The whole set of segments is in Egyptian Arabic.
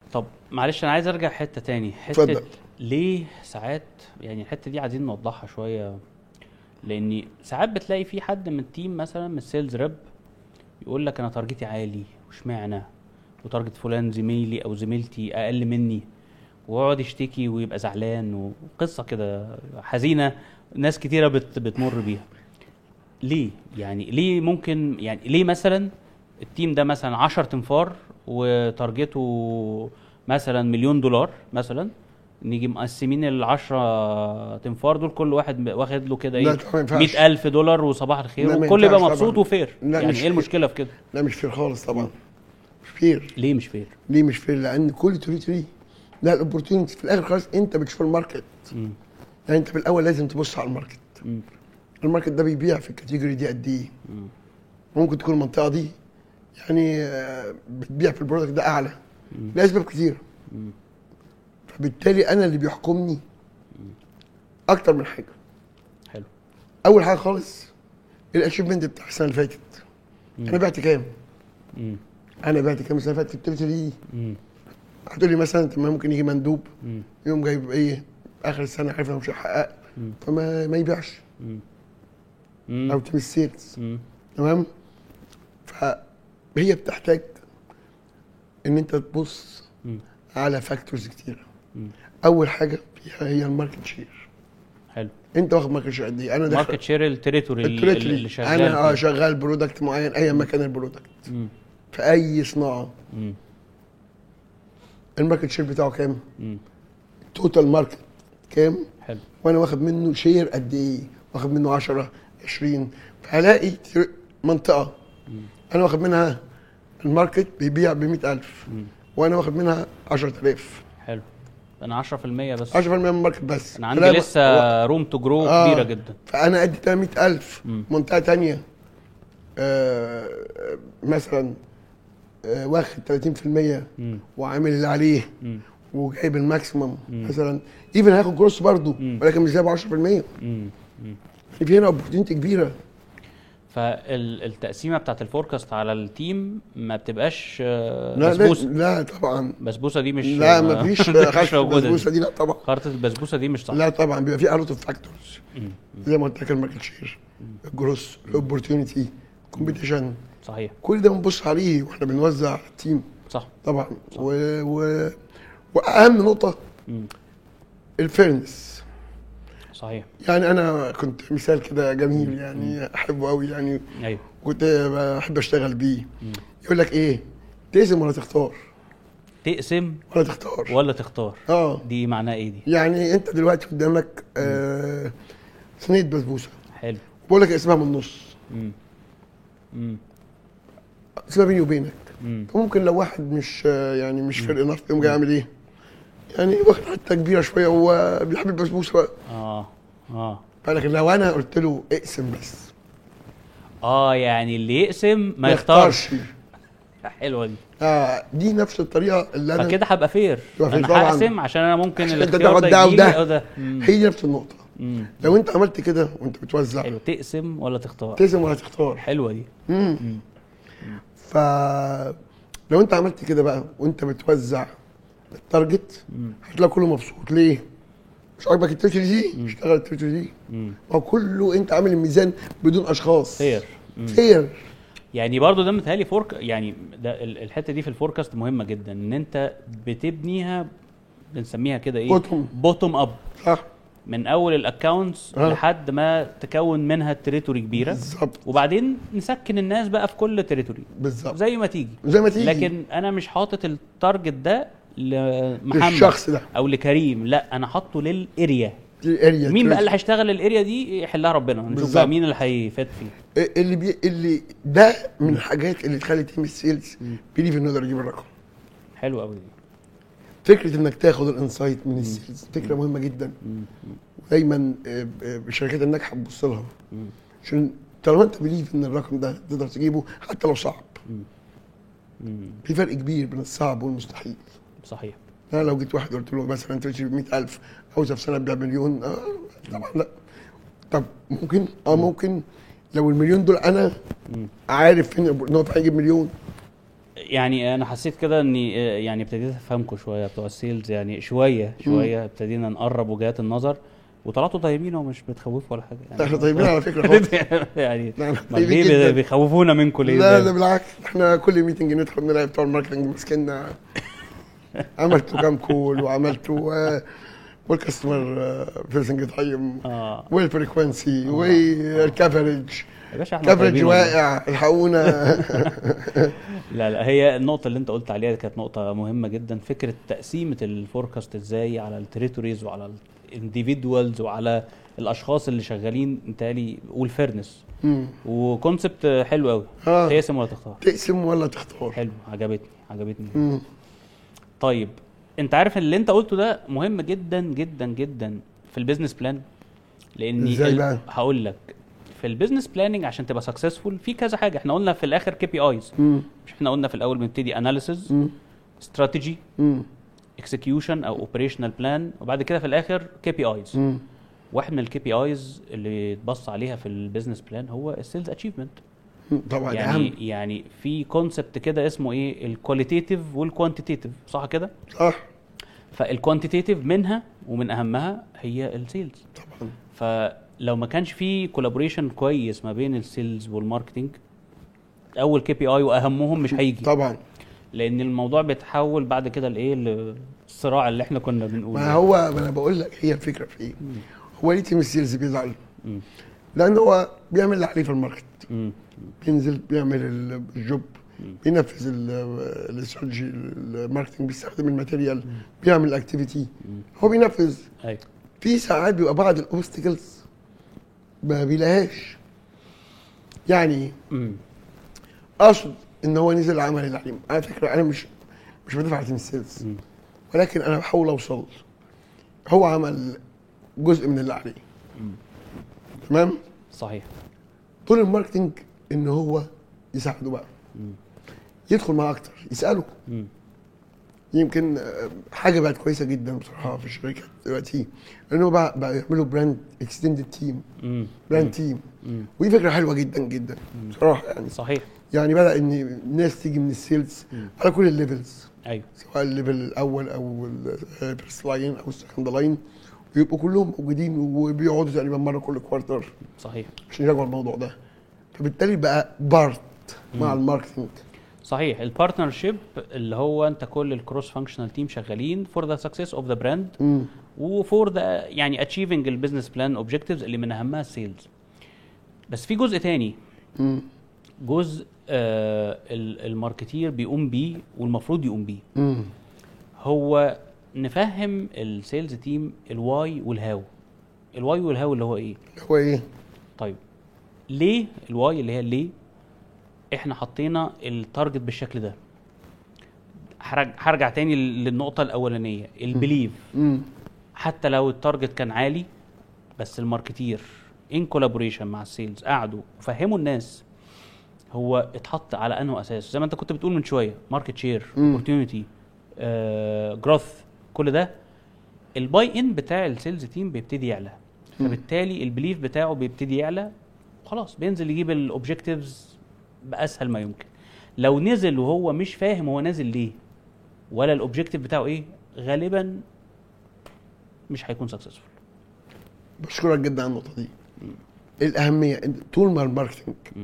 طب معلش انا عايز ارجع حته تاني حته اتفضل. ليه ساعات يعني الحته دي عايزين نوضحها شويه لاني ساعات بتلاقي في حد من التيم مثلا من السيلز ريب يقول لك انا تارجتي عالي واشمعنى وتارجت فلان زميلي او زميلتي اقل مني ويقعد يشتكي ويبقى زعلان وقصه كده حزينه ناس كتيره بت بتمر بيها ليه يعني ليه ممكن يعني ليه مثلا التيم ده مثلا 10 تنفار وتارجته مثلا مليون دولار مثلا نيجي مقسمين ال 10 تنفار دول كل واحد واخد له كده لا ايه طبعا ما ينفعش. 100000 دولار وصباح الخير لا، ما والكل يبقى ينفعش مبسوط طبعا. وفير لا، يعني مش ايه فير. المشكله في كده لا مش فير خالص طبعا مش فير ليه مش فير ليه مش فير لان كل تريتوري لا الاوبورتيونتي في الاخر خالص انت بتشوف الماركت مم. يعني انت في الاول لازم تبص على الماركت مم. الماركت ده بيبيع في الكاتيجوري دي قد ايه مم. ممكن تكون المنطقه دي يعني آه، بتبيع في البرودكت ده اعلى لاسباب كتير مم. فبالتالي انا اللي بيحكمني اكتر من حاجه حلو اول حاجه خالص الاتشيفمنت بتاع السنه اللي فاتت انا بعت كام مم. انا بعت كام السنه اللي فاتت في التريتوري دي مم. هتقول لي مثلا انت ما ممكن يجي مندوب مم. يوم جايب ايه اخر السنه عارف انه مش هيحقق مم. فما ما يبيعش مم. او مم. تيم السيلز مم. تمام فهي بتحتاج ان انت تبص مم. على فاكتورز كتيره مم. اول حاجه فيها هي الماركت شير حلو انت واخد ماركت شير قد ايه انا داخل ماركت شير التريتوري اللي التريتوري اللي شغال انا اه فيه. شغال برودكت معين ايا ما كان البرودكت مم. في اي صناعه مم. الماركت شير بتاعه كام مم. التوتال ماركت كام حلو وانا واخد منه شير قد ايه واخد منه 10 20 فهلاقي تر- منطقه انا واخد منها الماركت بيبيع ب 100000 مم. وانا واخد منها 10000 حلو انا 10% بس 10% من الماركت بس انا عندي فلا- لسه روم تو جرو آه. كبيره جدا فانا ادي تاني 100000 مم. منطقه تانية آه مثلا آه واخد 30% مم. وعامل اللي عليه مم. وجايب الماكسيمم مثلا ايفن هياخد جروس برضه مم. ولكن مش زي ب 10% مم. مم. في هنا اوبورتيونتي كبيره فالتقسيمه بتاعت الفوركاست على التيم ما بتبقاش آه، لا لا, بسبوسه لا طبعا البسبوسه دي مش لا ما فيش مش خارطه موجوده البسبوسه دي. دي لا طبعا خارطه البسبوسه دي مش صح لا طبعا بيبقى في الوت اوف فاكتورز مم. زي ما قلت لك الماركت شير الجروس الاوبورتيونتي كومبيتيشن صحيح كل ده بنبص عليه واحنا بنوزع التيم صح طبعا و... و... واهم نقطه مم. الفيرنس صحيح يعني انا كنت مثال كده جميل يعني احبه قوي يعني ايوه كنت بحب اشتغل بيه مم. يقول لك ايه تقسم ولا تختار تقسم ولا تختار ولا تختار اه دي معناها ايه دي يعني انت دلوقتي قدامك آه صينيه بسبوسه حلو بقول لك اسمها من النص مم. مم. اسمها بيني وبينك مم. ممكن لو واحد مش آه، يعني مش فارق نفسه يقوم جاي يعمل ايه؟ يعني واخد حته كبيره شويه هو بيحب البسبوسه بقى اه اه فلكن لو انا قلت له اقسم بس اه يعني اللي يقسم ما ما يختارش يختارش حلوه دي آه دي نفس الطريقه اللي انا فكده هبقى فير تبقى fair انا طبعاً. هقسم عشان انا ممكن عشان انت الاختيار تاخد ده ده يجيلي وده. او ده مم. هي دي نفس النقطه مم. لو انت عملت كده وانت بتوزع حلو تقسم ولا تختار تقسم ولا تختار حلوه دي مم. ف لو انت عملت كده بقى وانت بتوزع التارجت مم. هتلاقي كله مبسوط ليه؟ مش عاجبك التريتوري دي اشتغل التريتوري دي مم. هو كله انت عامل الميزان بدون اشخاص فير مم. فير يعني برضو ده متهيألي فورك يعني ده ال- الحته دي في الفوركاست مهمه جدا ان انت بتبنيها بنسميها كده ايه Bottom. بوتوم اب صح من اول الاكونتس آه. لحد ما تكون منها تريتوري كبيره بالظبط وبعدين نسكن الناس بقى في كل تريتوري بالظبط زي ما تيجي زي ما تيجي لكن انا مش حاطط التارجت ده لمحمد للشخص ده او لكريم لا انا حاطه للاريا دي الاريا مين بقى اللي trade. هيشتغل الاريا دي يحلها ربنا نشوف بالظبط. بقى مين اللي هيفات فيه اللي بي... اللي ده من الحاجات اللي تخلي تيم السيلز بيليف انه يقدر يجيب الرقم حلو قوي دي فكره انك تاخد الانسايت من السيلز فكره مهمه جدا دايما آه، آه، الشركات الناجحه بتبص لها مم. عشان طالما انت بليف ان الرقم ده تقدر تجيبه حتى لو صعب مم. في فرق كبير بين الصعب والمستحيل صحيح انا لو جيت واحد قلت له مثلا انت تجيب 100000 عاوزها في سنه ابيع مليون آه طبعا لا طب ممكن اه ممكن لو المليون دول انا مم. عارف فين ان هو هيجيب مليون يعني انا حسيت كده اني آه، يعني ابتديت افهمكم شويه بتوع السيلز يعني شويه شويه ابتدينا نقرب وجهات النظر وطلعتوا طيبين ومش بتخوفوا ولا حاجه يعني احنا طيبين على فكره خالص يعني لا، احنا ما طيبين ليه جدا. بيخوفونا منكم ليه لا ده؟ لا بالعكس احنا كل ميتنج ندخل نلاقي بتوع الماركتنج ماسكيننا عملتوا كام كول وعملتوا آه، والكاستمر فيسنج طيب اه والفريكونسي والكفرج يا باشا احنا كفرج طيبين والله. واقع الحقونا لا لا هي النقطة اللي انت قلت عليها كانت نقطة مهمة جدا فكرة تقسيمة الفوركاست ازاي على التريتوريز وعلى الانديفيدوالز وعلى الاشخاص اللي شغالين انتالي والفيرنس مم. وكونسبت حلو قوي اه تقسم ولا تختار تقسم ولا تختار حلو عجبتني عجبتني مم. طيب انت عارف اللي انت قلته ده مهم جدا جدا جدا في البيزنس بلان لاني ازاي ال- بقى؟ هقول لك في البيزنس بلاننج عشان تبقى سكسسفول في كذا حاجه احنا قلنا في الاخر كي بي ايز مم. مش احنا قلنا في الاول بنبتدي اناليسز مم. استراتيجي مم. اكسكيوشن او اوبريشنال بلان وبعد كده في الاخر كي بي ايز مم. واحد من الكي بي ايز اللي يتبص عليها في البيزنس بلان هو السيلز اتشيفمنت مم. طبعا يعني اهم يعني في كونسبت كده اسمه ايه الكواليتيف والكوانتيتيف صح كده صح فالكوانتيتيف منها ومن اهمها هي السيلز طبعا فلو ما كانش في كولابوريشن كويس ما بين السيلز والماركتنج اول كي بي اي واهمهم مش هيجي طبعا لان الموضوع بيتحول بعد كده لايه للصراع اللي احنا كنا بنقوله ما هو ما انا بقول لك هي الفكره في ايه هو ليه تيم السيلز بيزعل مم. لان هو بيعمل اللي عليه في الماركت مم. بينزل بيعمل ال- الجوب مم. بينفذ ال- الاستراتيجي الماركتنج بيستخدم الماتيريال بيعمل الاكتيفيتي مم. هو بينفذ ايوه في ساعات بيبقى بعض الاوبستكلز ما بيلاقيهاش يعني مم. اقصد ان هو نزل عمل اللي عليه على فكره انا مش مش بدافع عن تيم السيلز مم. ولكن انا بحاول اوصل هو عمل جزء من اللي عليه مم. تمام صحيح دور الماركتنج ان هو يساعده بقى مم. يدخل معاه اكتر يساله مم. يمكن آه، حاجه بقت كويسه جدا بصراحه في الشركات دلوقتي لانه بقى بقى يعملوا براند اكستندد تيم مم. براند تيم مم. ودي فكره حلوه جدا جدا بصراحه يعني صحيح يعني بدا ان الناس تيجي من السيلز مم. على كل الليفلز ايوه سواء الليفل الاول او الفيرست لاين او السكند لاين ويبقوا كلهم موجودين وبيقعدوا تقريبا مره كل كوارتر صحيح عشان يراجعوا الموضوع ده فبالتالي بقى بارت مع الماركتنج صحيح البارتنرشيب اللي هو انت كل الكروس فانكشنال تيم شغالين فور ذا سكسس اوف ذا براند مم. وفور ذا يعني اتشيفنج البيزنس بلان اوبجكتيفز اللي من اهمها السيلز بس في جزء تاني مم. جزء آه ال- الماركتير بيقوم بيه والمفروض يقوم بيه مم. هو نفهم السيلز تيم الواي والهاو الواي والهاو اللي هو ايه هو ايه؟ طيب ليه الواي اللي هي ليه احنا حطينا التارجت بالشكل ده هرج- هرجع تاني للنقطة الأولانية البليف مم. حتى لو التارجت كان عالي بس الماركتير ان كولابوريشن مع السيلز قعدوا وفهموا الناس هو اتحط على انه اساس زي ما انت كنت بتقول من شويه ماركت شير مم. اوبورتيونيتي جروث كل ده الباي ان بتاع السيلز تيم بيبتدي يعلى مم. فبالتالي البليف بتاعه بيبتدي يعلى خلاص بينزل يجيب الاوبجكتيفز باسهل ما يمكن لو نزل وهو مش فاهم هو نازل ليه ولا الاوبجكتيف بتاعه ايه غالبا مش هيكون سكسسفول بشكرك جدا على النقطه دي الاهميه إن طول ما الماركتنج مم.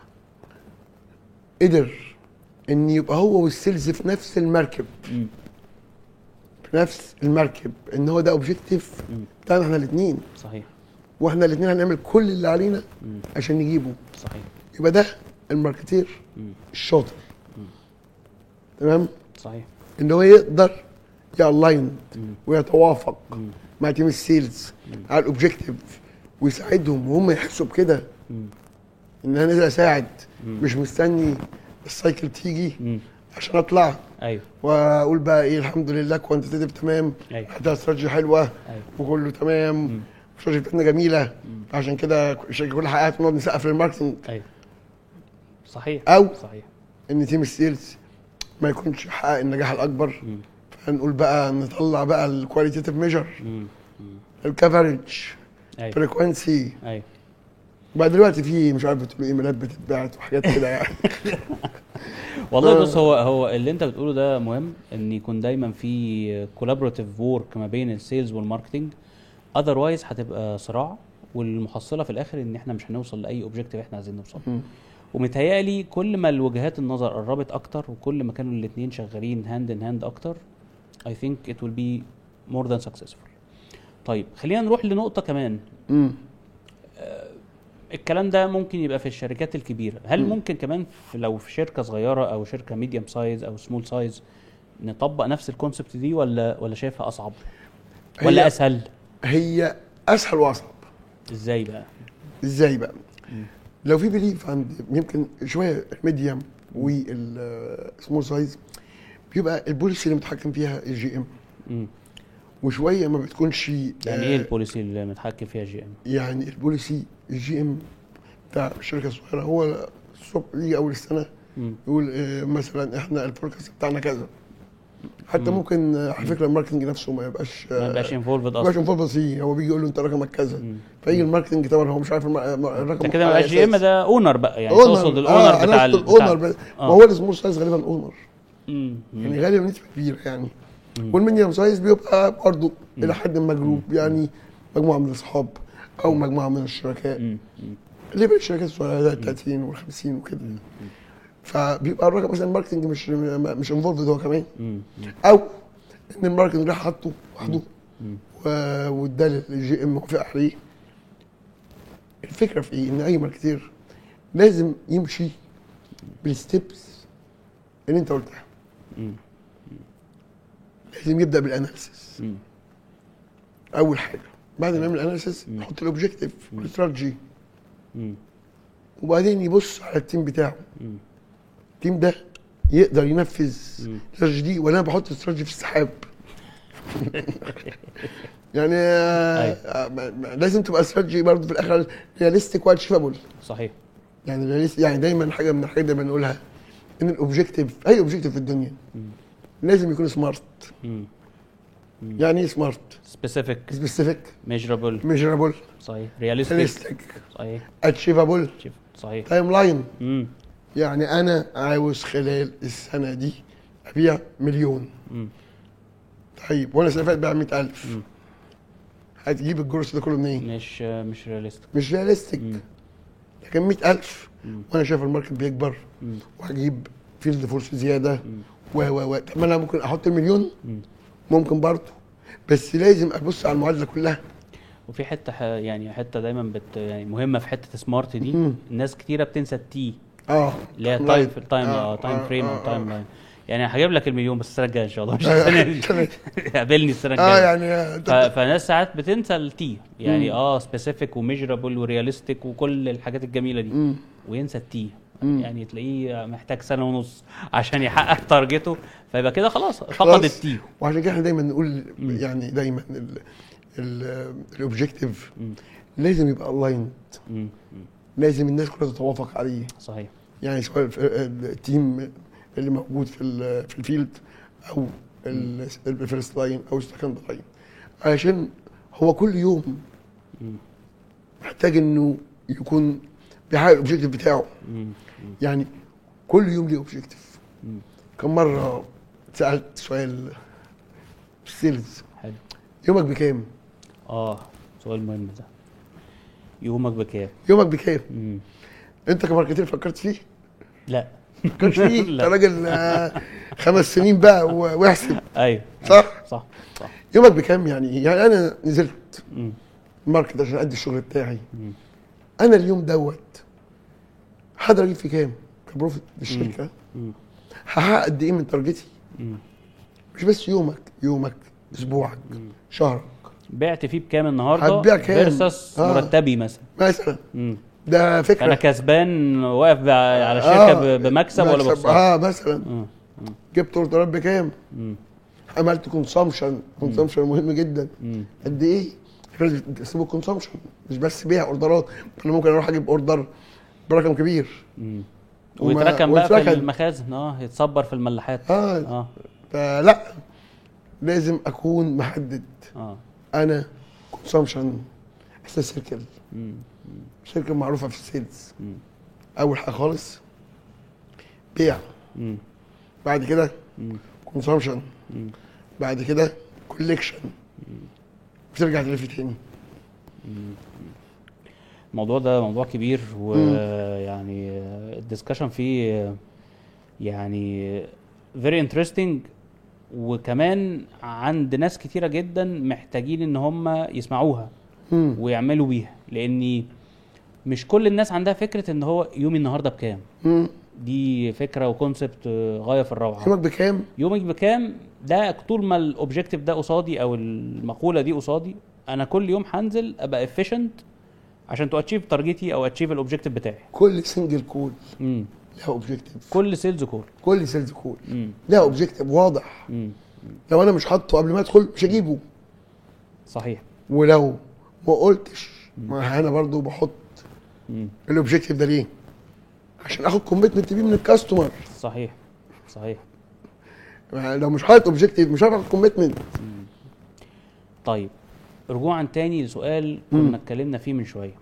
قدر ان يبقى هو والسيلز في نفس المركب في نفس المركب ان هو ده اوبجيكتيف مم. بتاعنا احنا الاثنين صحيح واحنا الاثنين هنعمل كل اللي علينا مم. عشان نجيبه صحيح يبقى ده الماركتير مم. الشاطر تمام صحيح ان هو يقدر يالاين مم. ويتوافق مم. مع تيم السيلز على الاوبجيكتيف ويساعدهم وهم يحسوا بكده مم. ان انا نازل اساعد مم. مش مستني السايكل تيجي مم. عشان اطلع ايوه واقول بقى ايه الحمد لله كوانتيتيف تمام ايوه حتى استراتيجي حلوه ايوه وكله تمام مم. استراتيجي بتاعتنا جميله مم. عشان كده الشركه كلها حققت ونقعد نسقف للماركتنج ايوه صحيح أو- صحيح ان تيم السيلز ما يكونش حقق النجاح الاكبر مم. فنقول بقى نطلع بقى الكواليتيف ميجر مم. مم. الكفرج ايوه فريكونسي ايوه بقى دلوقتي في مش عارف بتقولوا ايميلات بتتبعت وحاجات كده يعني والله آه. بص هو هو اللي انت بتقوله ده مهم ان يكون دايما في كولابوراتيف وورك ما بين السيلز والماركتنج اذروايز هتبقى صراع والمحصله في الاخر ان احنا مش هنوصل لاي اوبجيكتيف احنا عايزين نوصل مم. ومتهيألي كل ما الوجهات النظر قربت اكتر وكل ما كانوا الاثنين شغالين هاند ان هاند اكتر I think it will be more than successful طيب خلينا نروح لنقطة كمان مم. الكلام ده ممكن يبقى في الشركات الكبيرة هل مم. ممكن كمان في لو في شركة صغيرة او شركة ميديوم سايز او سمول سايز نطبق نفس الكونسبت دي ولا ولا شايفها اصعب ولا هي- اسهل هي اسهل واصعب ازاي بقى ازاي بقى مم. لو في بليف عند يمكن شويه الميديم والسمول سايز بيبقى البوليسي اللي متحكم فيها الجي ام مم. وشويه ما بتكونش يعني آه، ايه البوليسي اللي متحكم فيها جي ام يعني البوليسي الجي ام بتاع الشركه الصغيره هو الصبح يجي اول السنه مم. يقول آه، مثلا احنا الفوركاست بتاعنا كذا حتى مم. ممكن آه، على فكره الماركتنج نفسه ما يبقاش ما يبقاش انفولفد ما يبقاش اصلا انفولد فيه هو بيجي يقول له انت رقمك كذا مم. فيجي الماركتنج طبعا هو مش عارف الم- الرقم انت كده ما على بقاش جي ام أساس. ده اونر بقى يعني اونر تقصد اه الاونر بتاع ال- الاونر بتاع- ما آه. هو السمول سايز غالبا اونر مم. يعني مم. غالبا نسبه كبيره يعني مم. والميديوم سايز بيبقى برضه مم. الى حد ما جروب يعني مجموعه من الاصحاب او مجموعه من الشركاء مم. مم. اللي بين الشركات الصغيره ده 30 وال 50 وكده فبيبقى الراجل مثلا الماركتنج مش مش انفولد هو كمان مم. او ان الماركتنج راح حاطه وحده مم. و- واداه للجي ام وافق عليه الفكره في ايه؟ ان اي ماركتير لازم يمشي بالستبس اللي انت قلتها مم. لازم يبدا بالاناليسيس مم. اول حاجه بعد ما يعمل اناليسيس مم. يحط الاوبجيكتيف مم. والاستراتيجي مم. وبعدين يبص على التيم بتاعه مم. التيم ده يقدر ينفذ مم. الاستراتيجي دي ولا انا بحط استراتيجي في السحاب يعني آه، أيوة. آه، ما- ما- لازم تبقى استراتيجي برضه في الاخر رياليستيك واتشيفابل صحيح يعني realis- يعني دايما حاجه من الحاجات اللي بنقولها ان الاوبجيكتيف اي اوبجيكتيف في الدنيا مم. لازم يكون سمارت مم. مم. يعني ايه سمارت سبيسيفيك سبيسيفيك ميجرابل ميجرابل صحيح رياليستيك رياليستيك صحيح اتشيفابل شوف صحيح تايم لاين مم. يعني انا عاوز خلال السنه دي ابيع مليون مم. طيب وانا السنه اللي فاتت بيع 100000 مم. هتجيب الجروس ده كله منين؟ مش مش رياليستيك مش رياليستيك مم. لكن 100000 مم. وانا شايف الماركت بيكبر مم. وهجيب فيلد فورس زياده مم. و و و طب ما انا ممكن احط المليون مم. ممكن برضه بس لازم ابص على المعادله كلها وفي حته ح- يعني حته دايما بت يعني مهمه في حته سمارت دي مم. الناس كتيره بتنسى التي اه اللي هي لاين. تايم في التايم آه، اه تايم آه، فريم آه، او تايم آه. لاين يعني هجيب لك المليون بس السنه الجايه ان شاء الله مش آه، السنه دي تمام. قابلني السنه اه الجايه يعني آه، ف- طب- فناس ساعات بتنسى التي يعني مم. اه سبيسيفيك وميجرابل ورياليستيك وكل الحاجات الجميله دي مم. وينسى التي مم. يعني تلاقيه محتاج سنه ونص عشان يحقق تارجته فيبقى كده خلاص فقد خلاص. التي وعشان كده احنا دايما نقول مم. يعني دايما الاوبجيكتيف مم. لازم يبقى الاين مم. مم. لازم الناس كلها تتوافق عليه صحيح يعني سواء الف- التيم اللي موجود في ال- في الفيلد او ال- الفيرست لاين او السكند لاين عشان هو كل يوم مم. محتاج انه يكون بيحقق الاوبجيكتيف بتاعه مم. مم. يعني كل يوم ليه اوبجيكتيف مم. كم مره سالت سؤال في السيلز حلو يومك بكام؟ اه سؤال مهم ده يومك بكام؟ يومك بكام؟ مم. انت كماركتير فكرت فيه؟ لا فكرت فيه؟ انت لا. راجل آه، خمس سنين بقى و- واحسب ايوه صح؟ صح صح يومك بكام يعني ايه؟ يعني انا نزلت مم. الماركت عشان ادي الشغل بتاعي مم. انا اليوم دوت هقدر اجيب في كام؟ كبروفيت للشركه مم. هحقق قد ايه من تارجتي؟ مم. مش بس يومك يومك اسبوعك شهرك بعت فيه بكام النهارده؟ هتبيع كام؟ فيرسس آه. مرتبي مثلا مثلا مم. ده فكره انا كسبان واقف ب- على الشركه آه، ب- بمكسب ولا مكسب. بخساره؟ اه مثلا مم. جبت اوردرات بكام؟ مم. عملت كونسامشن كونسامشن مهم جدا مم. قد ايه؟ لازم تحسبوا الكونسامشن مش بس بيع اوردرات انا ممكن اروح اجيب اوردر برقم كبير مم. وما- ويتركن بقى في ويتركن. المخازن اه يتصبر في الملاحات اه اه فلا لازم اكون محدد اه انا كونسامشن اساس سيركل مم. شركه معروفه في السيلز مم. اول حاجه خالص بيع مم. بعد كده مم. كونسامشن مم. بعد كده كوليكشن بترجع تلف تاني الموضوع ده موضوع كبير ويعني الدسكشن فيه آه، يعني very interesting وكمان عند ناس كتيرة جدا محتاجين ان هم يسمعوها مم. ويعملوا بيها لاني مش كل الناس عندها فكرة ان هو يومي النهاردة بكام مم. دي فكرة وكونسبت غاية في الروعة يومك بكام؟ يومك بكام ده طول ما الاوبجيكتيف ده قصادي او المقوله دي قصادي انا كل يوم هنزل ابقى افيشنت عشان تو اتشيف تارجتي او اتشيف الاوبجيكتيف بتاعي كل سنجل كول امم لها اوبجيكتيف كل سيلز كول كل سيلز كول امم لها اوبجيكتيف واضح امم لو انا مش حاطه قبل ما ادخل مش هجيبه صحيح ولو ما قلتش ما انا برضو بحط امم الاوبجيكتيف ده ليه؟ عشان اخد كوميتمنت بيه من الكاستمر صحيح صحيح لو مش حاطط اوبجيكتيف مش هاخد كوميتمنت طيب رجوعا تاني لسؤال كنا اتكلمنا فيه من شويه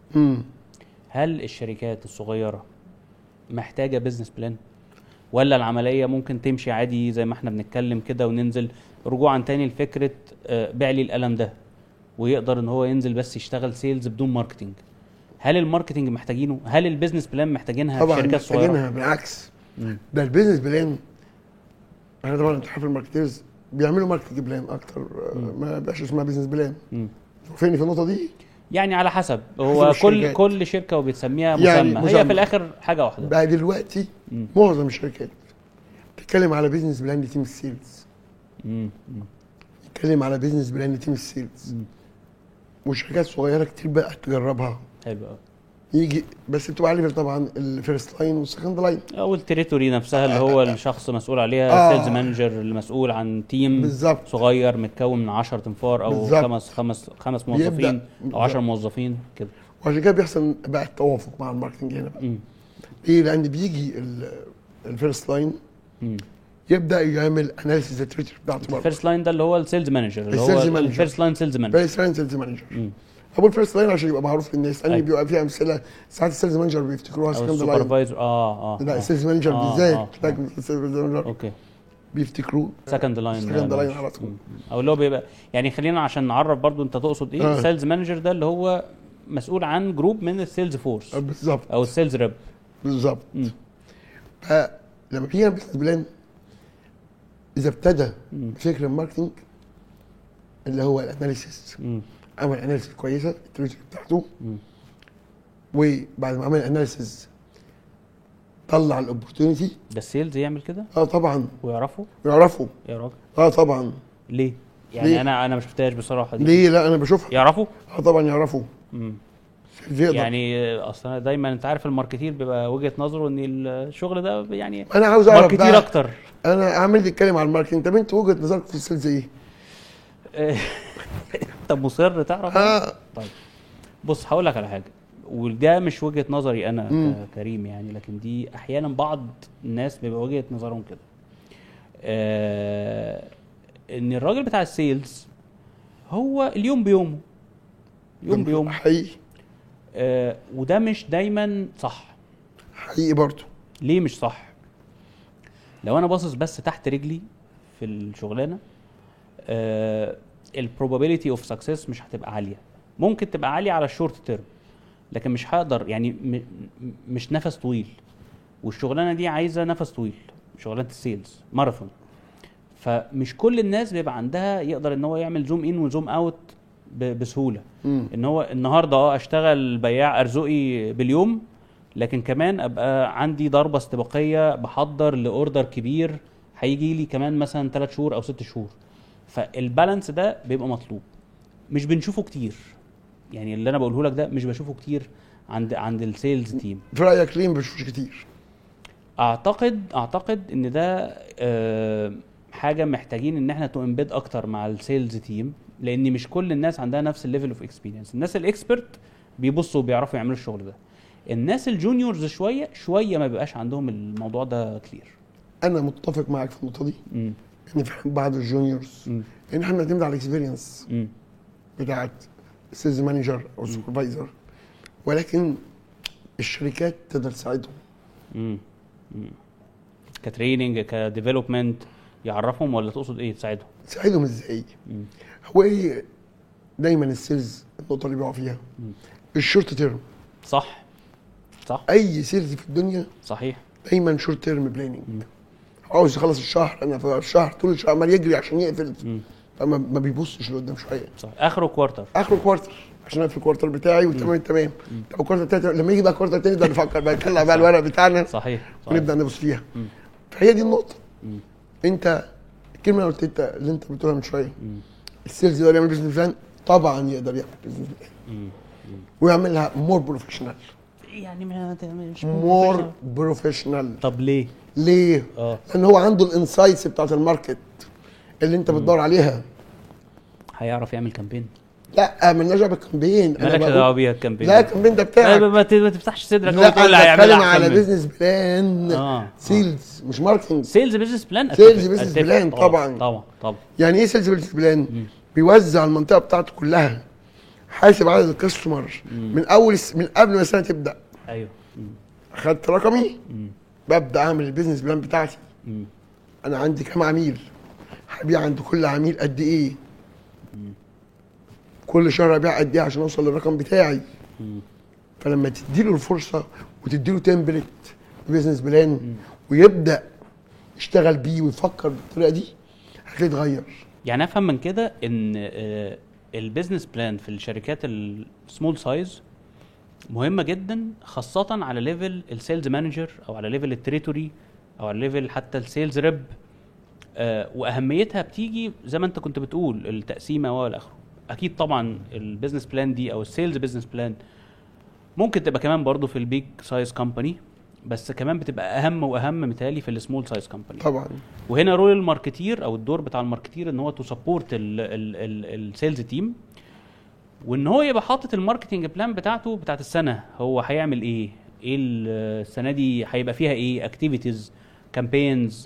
هل الشركات الصغيره محتاجه بزنس بلان ولا العمليه ممكن تمشي عادي زي ما احنا بنتكلم كده وننزل رجوعا تاني لفكره آه، بيع لي القلم ده ويقدر ان هو ينزل بس يشتغل سيلز بدون ماركتنج هل الماركتنج محتاجينه هل البيزنس بلان محتاجينها في طبعا الشركات الصغيره محتاجينها بالعكس ده البيزنس بلان احنا طبعا انت عارف الماركتيرز بيعملوا ماركتنج بلان اكتر آه، ما بقاش اسمها بيزنس بلان مم. فين في النقطه دي يعني على حسب هو حسب كل الشركات. كل شركه وبتسميها مسمى يعني هي مسمى. في الاخر حاجه واحده بقى دلوقتي مم. معظم الشركات بتتكلم على بيزنس بلان لتيم السيلز مم. مم. بتتكلم على بيزنس بلان لتيم السيلز مم. وشركات صغيره كتير بقى تجربها حلو قوي يجي بس بتبقى عارف طبعا الفيرست لاين والسكند لاين او التريتوري نفسها اللي هو الشخص مسؤول عليها آه. سيلز مانجر المسؤول عن تيم بالظبط صغير متكون من 10 تنفار او بالظبط. خمس خمس خمس موظفين او 10 موظفين كده وعشان كده بيحصل بقى التوافق مع الماركتنج هنا بقى مم. ليه؟ لان بيجي الفيرست لاين مم. يبدا يعمل اناليسيز التريتوري بتاعته برضه الفيرست لاين ده اللي هو السيلز مانجر اللي هو السيلز مانجر. الفيرست لاين سيلز مانجر فيرست لاين سيلز مانجر مم. ابو الفيرست لاين عشان يبقى معروف للناس لان أيوة. بيبقى فيها امثله ساعات السيلز مانجر بيفتكروها او سكند لاين السوبرفايزر اه اه لا آه. السيلز مانجر آه، بالذات آه، لكن السيلز مانجر اوكي بيفتكروه سكند لاين سكند لاين على طول او اللي هو بيبقى يعني خلينا عشان نعرف برضو انت تقصد ايه آه. السيلز مانجر ده اللي هو مسؤول عن جروب من السيلز فورس آه، بالظبط او السيلز ريب بالظبط مم. فلما بيجي يعمل بزنس بلان اذا ابتدى مم. بفكر الماركتنج اللي هو الاناليسيس مم. عمل اناليسيس كويسه التريتوري بتاعته مم. وبعد ما عمل اناليسيس طلع الاوبورتونيتي ده السيلز يعمل كده اه طبعا ويعرفوا يعرفوا يا راجل اه طبعا ليه يعني ليه؟ انا انا ما شفتهاش بصراحه دي ليه لا انا بشوفها يعرفوا اه طبعا يعرفوا مم. يقدر. يعني آه، اصلا دايما انت عارف الماركتير بيبقى وجهه نظره ان الشغل ده يعني انا عاوز اعرف ماركتير بقى اكتر انا عامل اتكلم عن الماركتنج طب انت وجهه نظرك في السيلز ايه؟ انت مصر تعرف اه طيب بص هقول لك على حاجه وده مش وجهه نظري انا مم. ك- كريم يعني لكن دي احيانا بعض الناس بيبقى وجهه نظرهم كده آه ان الراجل بتاع السيلز هو اليوم بيومه يوم بيومه حقيقي آه وده مش دايما صح حقيقي برضه ليه مش صح لو انا باصص بس تحت رجلي في الشغلانه آه البروبابيلتي اوف سكسس مش هتبقى عاليه ممكن تبقى عاليه على الشورت تيرم لكن مش هقدر يعني م م- مش نفس طويل والشغلانه دي عايزه نفس طويل شغلانه السيلز ماراثون فمش كل الناس بيبقى عندها يقدر ان هو يعمل زوم ان وزوم اوت ب- بسهوله مم. ان هو النهارده اه اشتغل بياع ارزقي باليوم لكن كمان ابقى عندي ضربه استباقيه بحضر لاوردر كبير هيجي لي كمان مثلا 3 شهور او 6 شهور فالبالانس ده بيبقى مطلوب مش بنشوفه كتير يعني اللي انا بقوله لك ده مش بشوفه كتير عند عند السيلز تيم في رايك ليه ما بشوفش كتير؟ اعتقد اعتقد ان ده آه، حاجه محتاجين ان احنا تو امبيد اكتر مع السيلز تيم لان مش كل الناس عندها نفس الليفل اوف اكسبيرينس الناس الاكسبرت بيبصوا وبيعرفوا يعملوا الشغل ده الناس الجونيورز شويه شويه ما بيبقاش عندهم الموضوع ده كلير انا متفق معاك في النقطه دي ان في بعض الجونيورز ان احنا بنعتمد على الاكسبيرينس بتاعت السيلز مانجر او السوبرفايزر ولكن الشركات تقدر تساعدهم مم. مم. كتريننج كديفلوبمنت يعرفهم ولا تقصد ايه تساعدهم تساعدهم ازاي مم. هو ايه دايما السيلز النقطه اللي بيقعوا فيها مم. الشورت تيرم صح صح اي سيلز في الدنيا صحيح دايما شورت تيرم بلاننج مم. عاوز يخلص الشهر انا في الشهر طول الشهر عمال يجري عشان يقفل مم. فما ما بيبصش لقدام شويه صح اخره كوارتر اخر كوارتر عشان اقفل الكوارتر بتاعي وتمام تمام طب الكوارتر التالت لما يجي بقى الكوارتر التاني نبدا نفكر بقى نطلع بقى الورق بتاعنا صحيح صحيح ونبدا نبص فيها مم. فهي دي النقطه مم. انت الكلمه اللي قلت انت اللي انت بتقولها من شويه مم. السيلز يقدر يعمل بزنس بلان طبعا يقدر يعمل بزنس بلان مم. ويعملها مور بروفيشنال يعني ما مش مور بروفيشنال طب ليه؟ ليه؟ اه لان هو عنده الانسايتس بتاعت الماركت اللي انت بتدور عليها هيعرف يعمل كامبين لا مالناش دعوه بالكامبين أنا مالكش بقول- دعوه بيها الكامبين لا الكامبين ده لا، بتاعك ما ت- ما تفتحش صدرك لا وتقول لي انا هيعملها بتكلم أحسن على مني. بيزنس بلان اه سيلز مش ماركتنج سيلز بزنس بلان Sales business plan طبعاً. طبعا طبعا يعني ايه سيلز بزنس بلان؟ مم. بيوزع المنطقه بتاعته كلها حاسب عدد الكاستمر من اول الس- من قبل ما السنه تبدا ايوه مم. اخدت رقمي مم. ببدا اعمل البيزنس بلان بتاعتي مم. انا عندي كام عميل هبيع عند كل عميل قد ايه كل شهر ابيع قد ايه عشان اوصل للرقم بتاعي مم. فلما تديله الفرصه وتديله تمبلت بيزنس بلان ويبدا يشتغل بيه ويفكر بالطريقه دي هتلاقيه اتغير يعني افهم من كده ان آه، البيزنس بلان في الشركات السمول سايز مهمه جدا خاصه على ليفل السيلز مانجر او على ليفل التريتوري او على ليفل حتى السيلز ريب واهميتها بتيجي زي ما انت كنت بتقول التقسيمه والى اخره اكيد طبعا البيزنس بلان دي او السيلز بيزنس بلان ممكن تبقى كمان برضو في البيج سايز كومباني بس كمان بتبقى اهم واهم متهيألي في السمول سايز كومباني طبعا وهنا رول الماركتير او الدور بتاع الماركتير ان هو تو سبورت السيلز تيم وان هو يبقى حاطط الماركتنج بلان بتاعته بتاعت السنه هو هيعمل ايه ايه ال- السنه دي هيبقى فيها ايه اكتيفيتيز كامبينز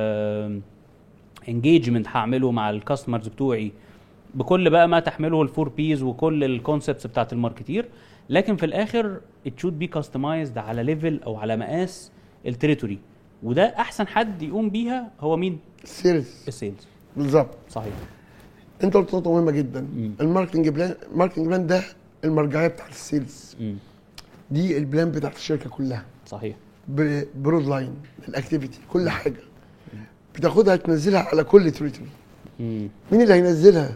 انجيجمنت هعمله مع الكاستمرز بتوعي بكل بقى ما تحمله الفور بيز وكل الكونسبتس بتاعت الماركتير لكن في الاخر it should be customized على ليفل او على مقاس التريتوري وده احسن حد يقوم بيها هو مين سيلز السيلز بالظبط صحيح انت قلت نقطه مهمه جدا مم. الماركتنج بلان الماركتنج بلان ده المرجعيه بتاعت السيلز مم. دي البلان بتاعت الشركه كلها صحيح ب- برود لاين الاكتيفيتي كل حاجه بتاخدها تنزلها على كل تريتوري مم. مين اللي هينزلها؟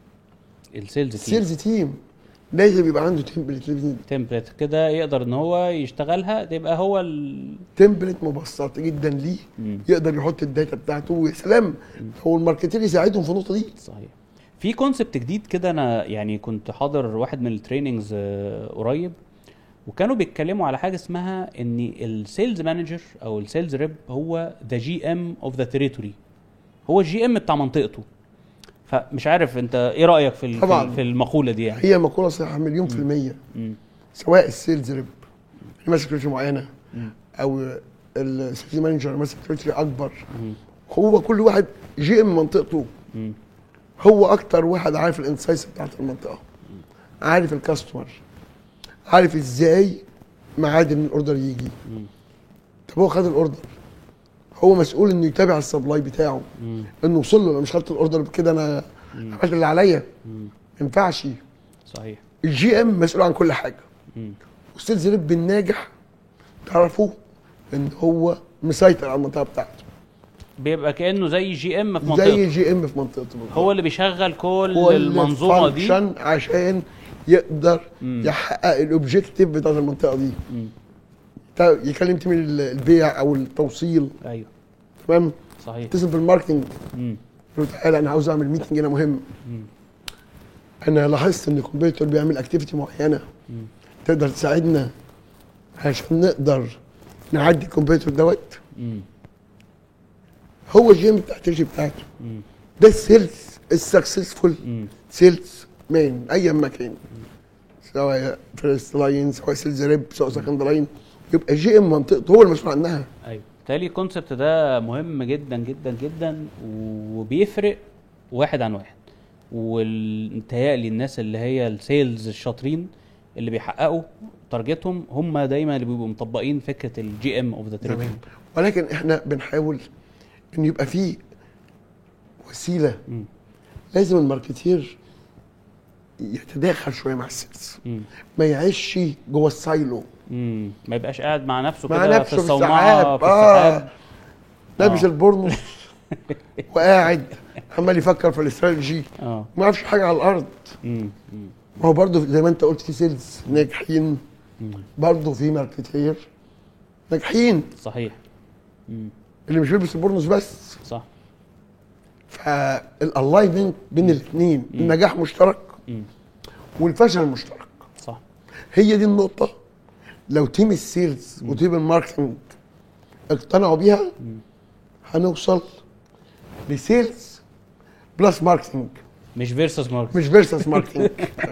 السيلز تيم سيلز تيم لازم يبقى عنده تمبلت تمبلت كده يقدر ان هو يشتغلها تبقى هو ال... تمبلت مبسط جدا ليه مم. يقدر يحط الداتا بتاعته ويا سلام هو الماركتير يساعدهم في النقطه دي صحيح في كونسبت جديد كده انا يعني كنت حاضر واحد من التريننجز آه، قريب وكانوا بيتكلموا على حاجه اسمها ان السيلز مانجر او السيلز ريب هو ذا جي ام اوف ذا تريتوري هو الجي ام بتاع منطقته فمش عارف انت ايه رايك في ال- طبعاً. في المقوله دي يعني هي مقوله صحيحه مليون في الميه مم. سواء السيلز ريب اللي ماسك تريتوري معينه مم. او السيلز مانجر ماسك تريتوري اكبر مم. هو كل واحد جي ام منطقته مم. هو اكتر واحد عارف الانسايتس بتاعت المنطقه عارف الكاستمر عارف ازاي ميعاد ان الاوردر يجي مم. طب هو خد الاوردر هو مسؤول انه يتابع السبلاي بتاعه مم. انه وصل له انا مش خدت الاوردر كده انا عملت اللي عليا مم. ما ينفعش صحيح الجي ام مسؤول عن كل حاجه مم. والسيلز ريب الناجح تعرفوا ان هو مسيطر على المنطقه بتاعته بيبقى كانه زي جي ام في زي منطقته الجي ام في منطقته بالظبط. هو اللي بيشغل كل هو المنظومه دي الفانكشن عشان يقدر مم. يحقق الاوبجيكتيف بتاع المنطقه دي مم. تا- يكلم تيم ال- البيع او التوصيل ايوه تمام صحيح يتصل بالماركتنج مم. يقول له تعالى انا عاوز اعمل ميتنج هنا مهم مم. انا لاحظت ان الكمبيوتر بيعمل اكتيفيتي معينه مم. تقدر تساعدنا عشان نقدر نعدي الكمبيوتر دوت مم. هو الجيم بتاعت الجي بتاعته مم. ده السيلز السكسسفول مم. سيلز مان ايا ما كان سواء فيرست لاين سواء سيلز ريب سواء سكند لاين يبقى جي ام منطقته هو المسؤول عنها ايوه بالتالي الكونسبت ده مهم جدا جدا جدا وبيفرق واحد عن واحد ومتهيألي الناس اللي هي السيلز الشاطرين اللي بيحققوا تارجتهم هم دايما اللي بيبقوا مطبقين فكره الجي ام اوف ذا تريتوري تمام ولكن احنا بنحاول ان يبقى في وسيله مم. لازم الماركتير يتداخل شويه مع السيلز مم. ما يعيش جوه السايلو مم. ما يبقاش قاعد مع نفسه مع كده نفسه في في الصومعه السحاب في السحاب اه لابس آه. البورنوس وقاعد عمال يفكر في الاستراتيجي اه ما يعرفش حاجه على الارض مم. مم. ما هو برضه زي ما انت قلت في سيلز ناجحين مم. برضه في ماركتير ناجحين صحيح مم. اللي مش بيلبس البورنوس بس صح فالالاينمنت بين الاثنين النجاح مشترك مم. والفشل مشترك صح هي دي النقطة لو تيم السيلز وتيم الماركتنج اقتنعوا بيها هنوصل لسيلز بلس ماركتنج مش فيرسس ماركت مش فيرسس ماركتنج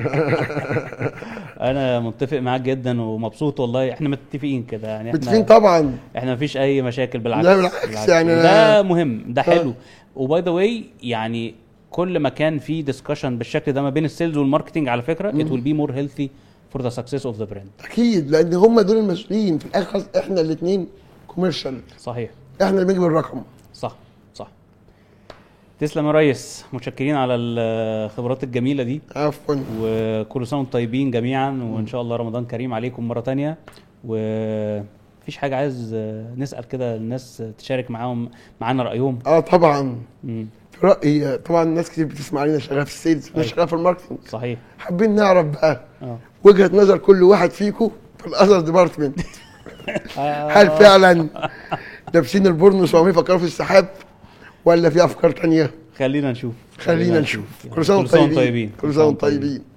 انا متفق معاك جدا ومبسوط والله احنا متفقين كده يعني متفقين احنا طبعا احنا مفيش اي مشاكل بالعكس لا بالعكس، يعني ده أنا- مهم ده حلو وباي ذا واي يعني كل ما كان في ديسكشن بالشكل ده ما بين السيلز والماركتنج على فكره it will be more healthy for the success of the brand اكيد لان هم دول المسؤولين في الاخر خلاص احنا الاثنين كوميرشال صحيح احنا اللي بنجيب الرقم صح صح تسلم يا ريس متشكرين على الخبرات الجميله دي عفوا وكل سنه وانتم طيبين جميعا وان شاء الله رمضان كريم عليكم مره تانية ومفيش حاجه عايز نسال كده الناس تشارك معاهم معانا رايهم اه طبعا مم. في رايي طبعا ناس كتير بتسمع علينا شغال في السيلز انا أيوة. شغال في الماركتنج صحيح حابين نعرف بقى اه وجهه نظر كل واحد فيكم في الاذر ديبارتمنت آه. هل فعلا لابسين البورنوس وعمالين يفكروا في السحاب ولا في افكار تانية خلينا نشوف خلينا نشوف كل سنه كل وانتم سنه وانتم طيبين طيبين كل سنه وانتم طيبين